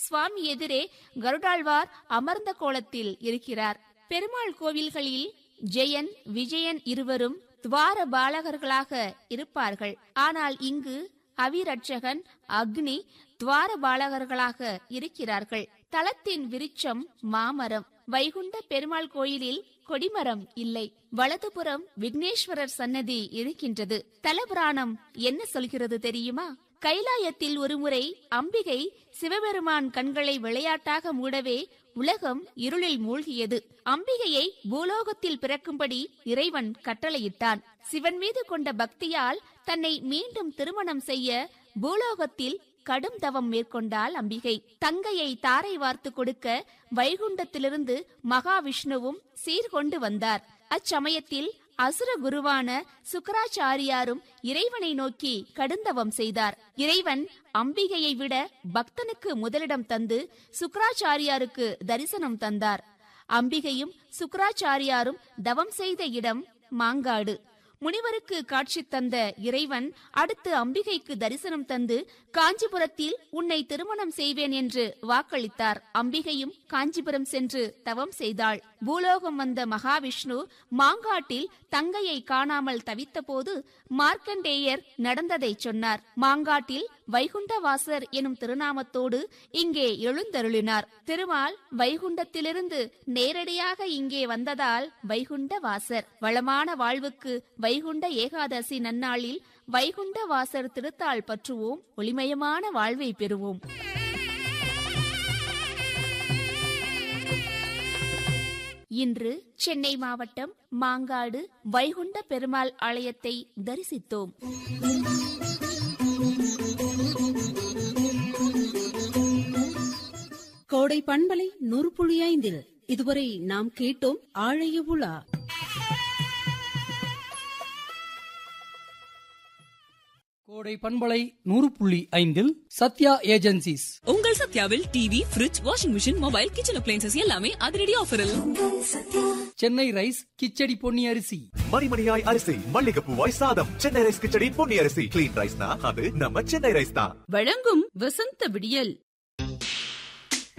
சுவாமி எதிரே கருடாழ்வார் அமர்ந்த கோலத்தில் இருக்கிறார் பெருமாள் கோவில்களில் ஜெயன் விஜயன் இருவரும் துவார பாலகர்களாக இருப்பார்கள் ஆனால் இங்கு அவிரட்சகன் அக்னி துவார பாலகர்களாக இருக்கிறார்கள் தலத்தின் விருட்சம் மாமரம் வைகுண்ட பெருமாள் கோயிலில் கொடிமரம் இல்லை வலதுபுறம் விக்னேஸ்வரர் சன்னதி இருக்கின்றது தலபுராணம் என்ன சொல்கிறது தெரியுமா கைலாயத்தில் ஒருமுறை அம்பிகை சிவபெருமான் கண்களை விளையாட்டாக மூடவே உலகம் இருளில் மூழ்கியது அம்பிகையை பூலோகத்தில் பிறக்கும்படி இறைவன் கட்டளையிட்டான் சிவன் மீது கொண்ட பக்தியால் தன்னை மீண்டும் திருமணம் செய்ய பூலோகத்தில் கடும் தவம் மேற்கொண்டாள் அம்பிகை தங்கையை தாரை வார்த்து கொடுக்க வைகுண்டத்திலிருந்து மகாவிஷ்ணுவும் சீர்கொண்டு வந்தார் அச்சமயத்தில் அசுர குருவான சுக்கராச்சாரியாரும் இறைவனை நோக்கி கடுந்தவம் செய்தார் இறைவன் அம்பிகையை விட பக்தனுக்கு முதலிடம் தந்து சுக்கராச்சாரியாருக்கு தரிசனம் தந்தார் அம்பிகையும் சுக்கராச்சாரியாரும் தவம் செய்த இடம் மாங்காடு முனிவருக்கு காட்சி தந்த இறைவன் அடுத்து அம்பிகைக்கு தரிசனம் தந்து காஞ்சிபுரத்தில் உன்னை திருமணம் செய்வேன் என்று வாக்களித்தார் அம்பிகையும் காஞ்சிபுரம் சென்று தவம் செய்தாள் பூலோகம் வந்த மகாவிஷ்ணு மாங்காட்டில் தங்கையை காணாமல் தவித்தபோது மார்க்கண்டேயர் நடந்ததை சொன்னார் மாங்காட்டில் வைகுண்டவாசர் எனும் திருநாமத்தோடு இங்கே எழுந்தருளினார் திருமால் வைகுண்டத்திலிருந்து நேரடியாக இங்கே வந்ததால் வைகுண்டவாசர் வளமான வாழ்வுக்கு வைகுண்ட ஏகாதசி நன்னாளில் வைகுண்ட வாசர் திருத்தாள் பற்றுவோம் ஒளிமயமான வாழ்வை பெறுவோம் இன்று சென்னை மாவட்டம் மாங்காடு வைகுண்ட பெருமாள் ஆலயத்தை தரிசித்தோம் கோடை பண்பலை நூறு புள்ளி ஐந்தில் இதுவரை நாம் கேட்டோம் ஆழைய உலா கோடை பண்பலை நூறு புள்ளி ஐந்தில் சத்யா ஏஜென்சிஸ் உங்கள் சத்யாவில் TV fridge washing machine mobile kitchen appliances எல்லாமே அதிரடி ஆஃபரில் சென்னை ரைஸ் கிச்சடி பொன்னி அரிசி மணிமணியாய் அரிசி மல்லிகைப்பூவாய் சாதம் சென்னை ரைஸ் கிச்சடி பொன்னி அரிசி கிளீன் ரைஸ்னா அது நம்ம சென்னை ரைஸ் தான் வழங்கும் வசந்த விடியல்